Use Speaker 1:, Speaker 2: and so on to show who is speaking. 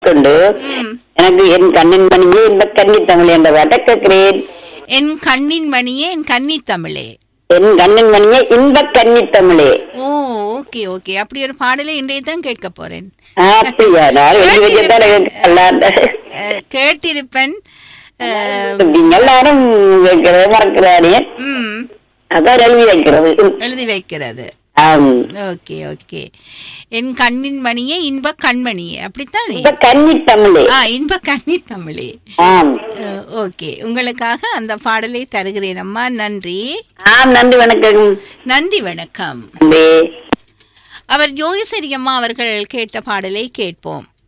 Speaker 1: கொண்டு
Speaker 2: ம்.
Speaker 1: எனக்கு என் கண்ணின் மணியே இந்த கன்னி தமிழ் என்ற பாட்டை கேட்கிறேன்
Speaker 2: என் கண்ணின் மணியே என் கன்னி தமிழே
Speaker 1: என் கண்ணின் மணியே இன்ப கன்னி தமிழே
Speaker 2: ஓ ஓகே ஓகே அப்படி ஒரு பாடலை இன்றைய தான் கேட்க போறேன்
Speaker 1: அப்படியா நான் வெளி வச்சுதான் கேட்கலாம்
Speaker 2: அஹ், கேட்டிருப்பேன் அஹ்,
Speaker 1: நீங்க எல்லாரும் கேட்கிறது மறக்கிறானே
Speaker 2: ம்
Speaker 1: அதான் எழுதி வைக்கிறது
Speaker 2: எழுதி வைக்கிறது
Speaker 1: ஆம்
Speaker 2: ஓகே ஓகே என் கண்ணின் மணியே இன்ப கண்மணியே அப்படித்தானே
Speaker 1: இன்ப கன்னி தமிழே
Speaker 2: ஆ இன்ப கன்னி தமிழே
Speaker 1: ஆம்
Speaker 2: அஹ், ஓகே உங்களுக்காக அந்த பாடலை தருகிறேன் அம்மா நன்றி
Speaker 1: ஆம் நன்றி வணக்கம்
Speaker 2: நன்றி வணக்கம்
Speaker 1: நன்றி
Speaker 2: அவர் யோகேஸ்வரி அம்மா அவர்கள் கேட்ட பாடலை கேட்போம்